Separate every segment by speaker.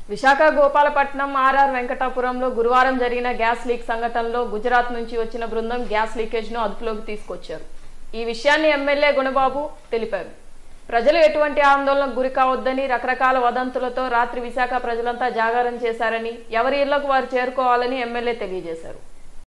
Speaker 1: Visakha Gopalapatnam RR వెంకటాపురంలో గురువారం జరిగిన gas leak సంఘటనలో గుజరాత్ నుంచి వచ్చిన బృందం గ్యాస్ లీకేజ్ ను అదుపులోకి తీసుకొచ్చారు ఈ విషయాన్ని ఎమ్మెల్యే గుణబాబు తెలిపారు ప్రజలు ఎటువంటి ఆందోళనకు గురి కావద్దని రకరకాల వదంతులతో రాత్రి విశాఖ ప్రజలంతా జాగారం చేశారని ఎవరి ఇళ్లకు వారు చేరుకోవాలని ఎమ్మెల్యే తెలియజేశారు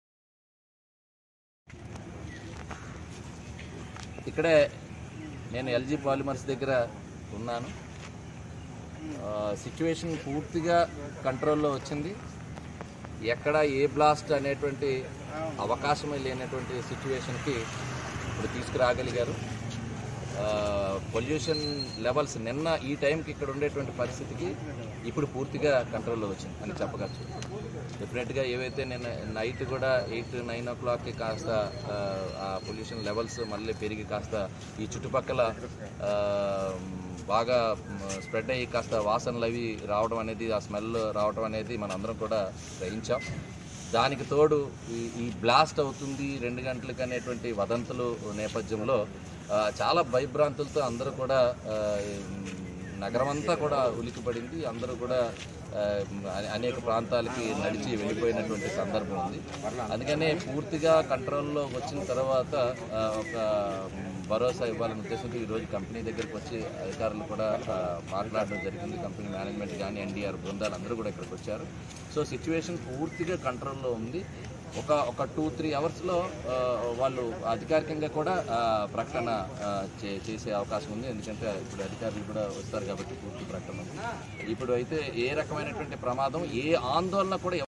Speaker 2: ఇక్కడే నేను ఎల్జీ పాలిమర్స్ దగ్గర ఉన్నాను సిచ్యువేషన్ పూర్తిగా కంట్రోల్లో వచ్చింది ఎక్కడ ఏ బ్లాస్ట్ అనేటువంటి అవకాశమే లేనటువంటి సిచ్యువేషన్కి ఇప్పుడు తీసుకురాగలిగారు పొల్యూషన్ లెవెల్స్ నిన్న ఈ టైంకి ఇక్కడ ఉండేటువంటి పరిస్థితికి ఇప్పుడు పూర్తిగా కంట్రోల్లో వచ్చింది అని చెప్పగచ్చు డెఫినెట్గా ఏవైతే నేను నైట్ కూడా ఎయిట్ నైన్ ఓ క్లాక్కి కాస్త ఆ, ఆ పొల్యూషన్ లెవెల్స్ మళ్ళీ పెరిగి కాస్త ఈ చుట్టుపక్కల ఆ, బాగా స్ప్రెడ్ అయ్యి కాస్త వాసనలు అవి రావడం అనేది ఆ స్మెల్ రావడం అనేది మనం అందరం కూడా గ్రహించాం దానికి తోడు ఈ ఈ బ్లాస్ట్ అవుతుంది రెండు గంటలకు అనేటువంటి వదంతులు నేపథ్యంలో ఆ, చాలా భయభ్రాంతులతో అందరూ కూడా ఆ, నగరం అంతా కూడా ఉలికిపడింది అందరూ కూడా ఆ, అనే- అనేక ప్రాంతాలకి నడిచి వెళ్ళిపోయినటువంటి సందర్భం ఉంది అందుకనే పూర్తిగా కంట్రోల్లో వచ్చిన తర్వాత ఆ, ఒక భరోసా ఇవ్వాలనే ఉద్దేశంతో ఈరోజు కంపెనీ దగ్గరికి వచ్చి అధికారులు కూడా ఆ, మాట్లాడడం జరిగింది కంపెనీ మేనేజ్మెంట్ కానీ ఎన్డీఆర్ బృందాలు అందరూ కూడా ఇక్కడికి వచ్చారు సో సిచ్యువేషన్ పూర్తిగా కంట్రోల్లో ఉంది ఒక ఒక టూ త్రీ అవర్స్లో వాళ్ళు అధికారికంగా కూడా ఆ, ప్రకటన ఆ, చే- చేసే అవకాశం ఉంది ఎందుకంటే ఇప్పుడు అధికారులు కూడా వస్తారు కాబట్టి పూర్తి ప్రకటన ఉంది ఇప్పుడు అయితే ఏ రకమైనటువంటి ప్రమాదం ఏ ఆందోళన కూడా